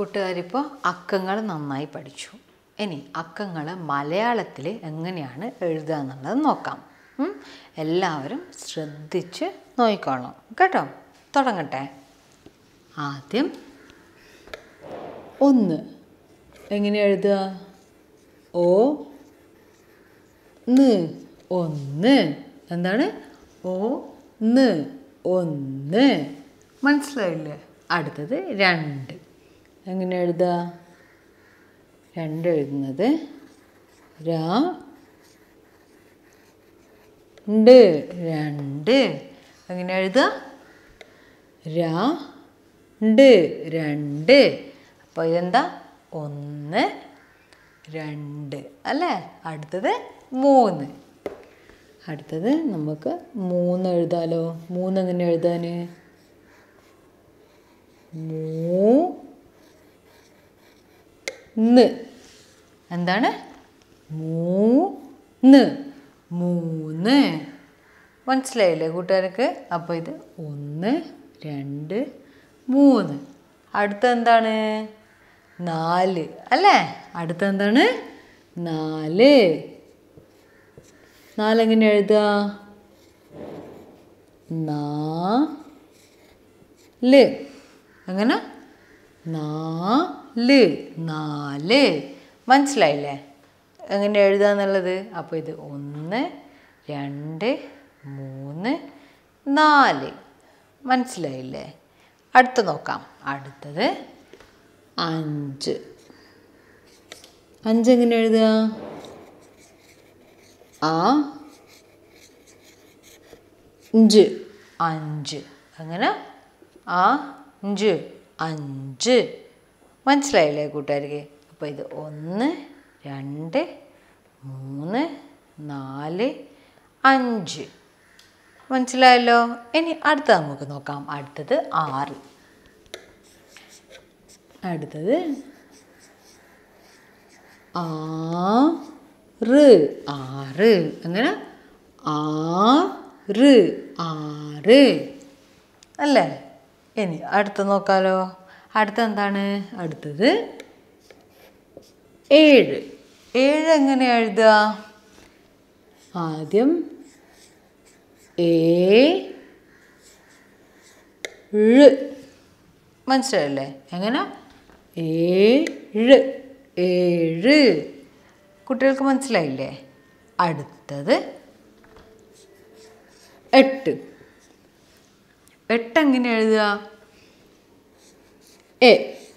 കൂട്ടുകാരിപ്പോൾ അക്കങ്ങൾ നന്നായി പഠിച്ചു ഇനി അക്കങ്ങൾ മലയാളത്തിൽ എങ്ങനെയാണ് എഴുതുക എന്നുള്ളത് നോക്കാം ഉം? എല്ലാവരും ശ്രദ്ധിച്ച് നോക്കിക്കോളാം കേട്ടോ തുടങ്ങട്ടെ ആദ്യം ഒന്ന് എങ്ങനെ എഴുതുക ഓ ന് ഒന്ന് എന്താണ് ഓ ന് ഒന്ന് മനസ്സിലായില്ലേ അടുത്തത് രണ്ട് എങ്ങനെ എഴുതുക രണ്ട് എഴുതുന്നത് രാ ണ്ട് രണ്ട് എങ്ങനെ എഴുതുക രാ ണ്ട് രണ്ട് അപ്പോൾ ഇതെന്താ ഒന്ന് രണ്ട് അല്ലേ അടുത്തത് മൂന്ന് അടുത്തത് നമുക്ക് മൂന്ന് എഴുതാലോ മൂന്ന് എങ്ങനെ എഴുതാൻ മൂന്ന് എന്താണ് മൂന്ന് മൂന്ന് മനസ്സിലായില്ലേ കൂട്ടുകാർക്ക് അപ്പോൾ ഇത് ഒന്ന് രണ്ട് മൂന്ന് അടുത്ത എന്താണ് നാല് അല്ലേ അടുത്ത എന്താണ് നാല് നാലെങ്ങനെ എഴുതുക നാല് എങ്ങനെ നാല് നാല് മനസ്സിലായില്ലേ എങ്ങനെ എഴുതുക എന്നുള്ളത് അപ്പോൾ ഇത് ഒന്ന് രണ്ട് മൂന്ന് നാല് മനസ്സിലായില്ലേ അടുത്ത നോക്കാം അടുത്തത് അഞ്ച് അഞ്ച് എങ്ങനെ എഴുതുക ആ അഞ്ച് അഞ്ച് അങ്ങനെ ആ അഞ്ച് അഞ്ച് മനസ്സിലായില്ലേ കൂട്ടുകാർക്ക് അപ്പോൾ ഇത് ഒന്ന് രണ്ട് മൂന്ന് നാല് അഞ്ച് മനസ്സിലായല്ലോ ഇനി അടുത്ത നമുക്ക് നോക്കാം അടുത്തത് ആറ് അടുത്തത് ആറ് ആറ് അങ്ങനെ ആറ് ആറ് അല്ലേ ഇനി അടുത്ത നോക്കാലോ അടുത്ത എന്താണ് അടുത്തത് ഏഴ് ഏഴ് എങ്ങനെ എഴുതുക ആദ്യം ഏ ഴ് മനസ്സിലായില്ലേ എങ്ങനെ ഏഴ് ഏഴ് കുട്ടികൾക്ക് മനസ്സിലായില്ലേ അടുത്തത് എട്ട് എട്ട് എങ്ങനെ എഴുതുക എ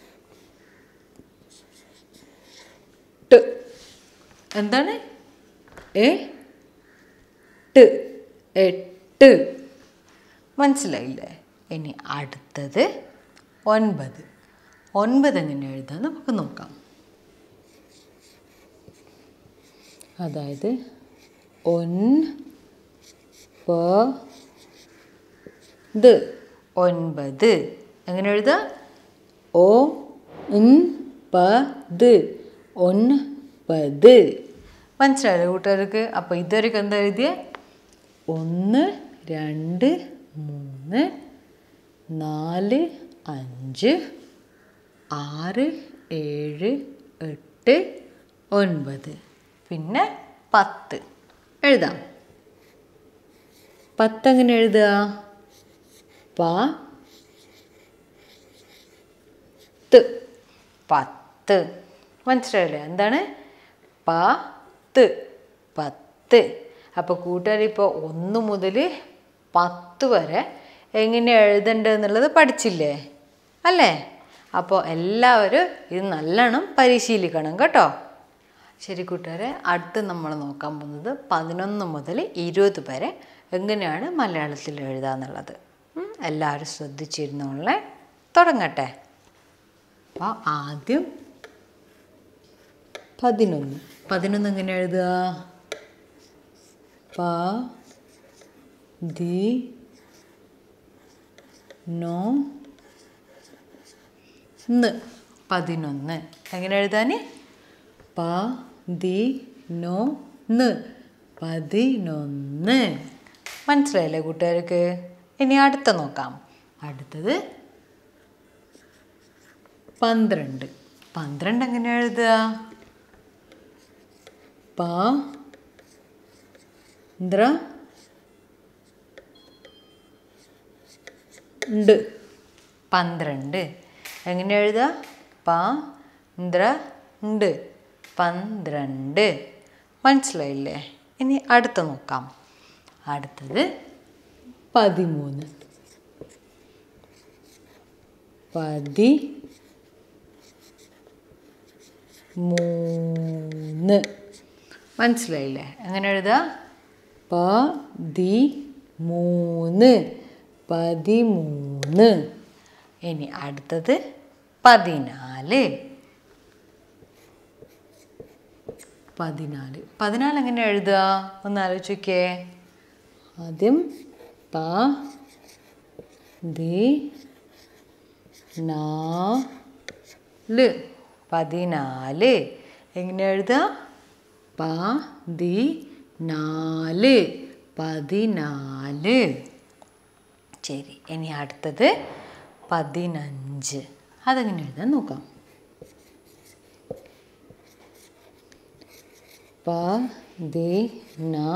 ട്ട് എന്താണ് എ ട്ട് എട്ട് മനസ്സിലായില്ലേ ഇനി അടുത്തത് ഒൻപത് ഒൻപത് എങ്ങനെ എഴുതാൻ നമുക്ക് നോക്കാം അതായത് ഒൻ പ ദ് ഒൻപത് എങ്ങനെ എഴുതുക ഓ ഉൻ പ ദ് ഒൻപത് മനസ്സിലായല്ലോ കൂട്ടുകാർക്ക് അപ്പോൾ ഇതുവരെയൊക്കെ എന്താ എഴുതിയ ഒന്ന് രണ്ട് മൂന്ന് നാല് അഞ്ച് ആറ് ഏഴ് എട്ട് ഒൻപത് പിന്നെ പത്ത് എഴുതാം പത്ത് എങ്ങനെ എഴുതുക പ ത്ത് പത്ത് മനസ്സിലായില്ലേ എന്താണ് പത്ത് പത്ത് അപ്പോൾ കൂട്ടുകാരിപ്പോൾ ഒന്ന് മുതൽ പത്ത് വരെ എങ്ങനെ എഴുതേണ്ടതെന്നുള്ളത് പഠിച്ചില്ലേ അല്ലേ അപ്പോൾ എല്ലാവരും ഇത് നല്ലോണം പരിശീലിക്കണം കേട്ടോ ശരി കൂട്ടുകാരെ അടുത്ത് നമ്മൾ നോക്കാൻ പോകുന്നത് പതിനൊന്ന് മുതൽ ഇരുപത് വരെ എങ്ങനെയാണ് മലയാളത്തിൽ എഴുതുക എന്നുള്ളത് ഉം, എല്ലാവരും ശ്രദ്ധിച്ചിരുന്നോളെ തുടങ്ങട്ടെ അപ്പോൾ ആദ്യം പതിനൊന്ന് പതിനൊന്ന് എങ്ങനെ എഴുതുക പ ദി നോ ന്ന് പതിനൊന്ന് എങ്ങനെ എഴുതാൻ പ ദി നോ ന്ന് പതിനൊന്ന് മനസ്സിലായില്ലേ കൂട്ടുകാർക്ക് ഇനി അടുത്ത നോക്കാം അടുത്തത് പന്ത്രണ്ട് പന്ത്രണ്ട് എങ്ങനെ എഴുതുക പ ദ്ര ഉണ്ട് പന്ത്രണ്ട് എങ്ങനെ എഴുതുക പ ദ്ര ഉണ്ട് പന്ത്രണ്ട് മനസ്സിലായില്ലേ ഇനി അടുത്ത നോക്കാം അടുത്തത് പതിമൂന്ന് പതി മൂന്ന് മനസ്സിലായില്ലേ എങ്ങനെ എഴുതുക പതി മൂന്ന് പതിമൂന്ന് ഇനി അടുത്തത് പതിനാല് പതിനാല് പതിനാല് എങ്ങനെ എഴുതുക ഒന്ന് ആലോചിക്കേ ആദ്യം പ ദി നാല് പതിനാല് എങ്ങനെ എഴുതുക പ ദി നാല് പതിനാല് ശരി ഇനി അടുത്തത് പതിനഞ്ച് അതെങ്ങനെ എഴുതാൻ നോക്കാം പ ദി ന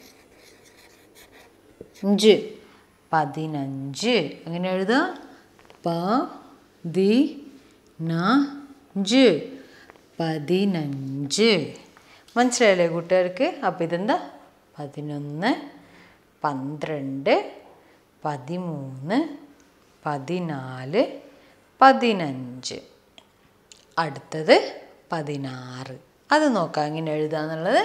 അഞ്ച് പതിനഞ്ച് എങ്ങനെ എഴുതുക പ ദി ന അഞ്ച് പതിനഞ്ച് മനസ്സിലായില്ലേ കൂട്ടുകാർക്ക് അപ്പം ഇതെന്താ പതിനൊന്ന് പന്ത്രണ്ട് പതിമൂന്ന് പതിനാല് പതിനഞ്ച് അടുത്തത് പതിനാറ് അത് നോക്കാം എങ്ങനെ എഴുതാന്നുള്ളത്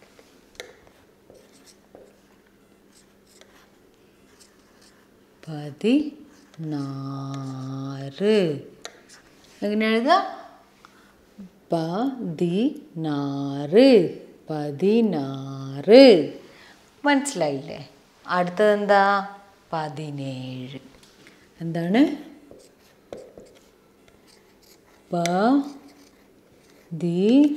പതിനാറ് എങ്ങനെ എഴുതാ പതിനാറ് പതിനാറ് മനസ്സിലായില്ലേ അടുത്തത് എന്താ പതിനേഴ് എന്താണ് പ ദി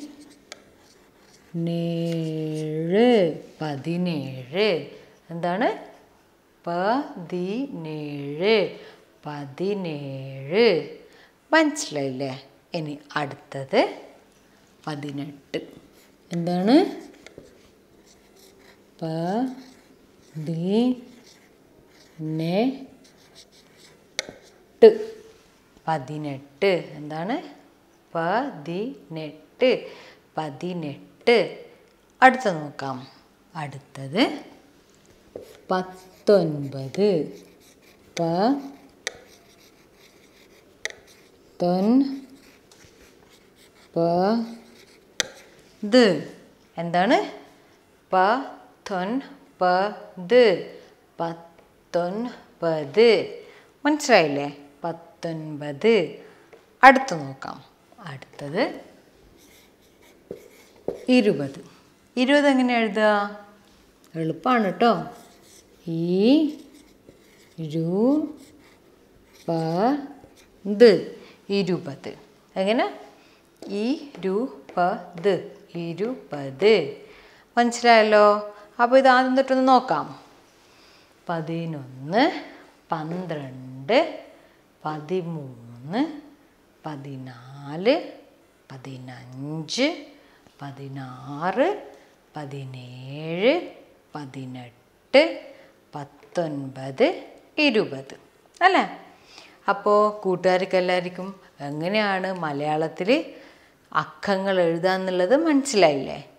നേഴ് പതിനേഴ് എന്താണ് പതിനേഴ് പതിനേഴ് മനസ്സിലായില്ലേ ഇനി അടുത്തത് പതിനെട്ട് എന്താണ് പ ദി നെ ട്ട് പതിനെട്ട് എന്താണ് പതിനെട്ട് പതിനെട്ട് അടുത്ത നോക്കാം അടുത്തത് പത്തൊൻപത് പ തൊൻ പ ദ് എന്താണ് പ തൊൻ പ ദ് പത്തൊൻപത് മനസ്സിലായില്ലേ പത്തൊൻപത് അടുത്ത് നോക്കാം അടുത്തത് ഇരുപത് ഇരുപത് എങ്ങനെ എഴുതുക എളുപ്പമാണ് കേട്ടോ ഈ രു പ ദ് ഇരുപത് എങ്ങനെ ഈ രു പ ദ് ഇരുപത് മനസ്സിലായല്ലോ അപ്പോൾ ഇത് ആദ്യം തൊട്ടൊന്ന് നോക്കാം പതിനൊന്ന് പന്ത്രണ്ട് പതിമൂന്ന് പതിനാല് പതിനഞ്ച് പതിനാറ് പതിനേഴ് പതിനെട്ട് പത്തൊൻപത് ഇരുപത് അല്ലേ അപ്പോൾ കൂട്ടുകാർക്ക് എല്ലാവർക്കും എങ്ങനെയാണ് മലയാളത്തിൽ അക്കങ്ങൾ എഴുതാന്നുള്ളത് മനസ്സിലായില്ലേ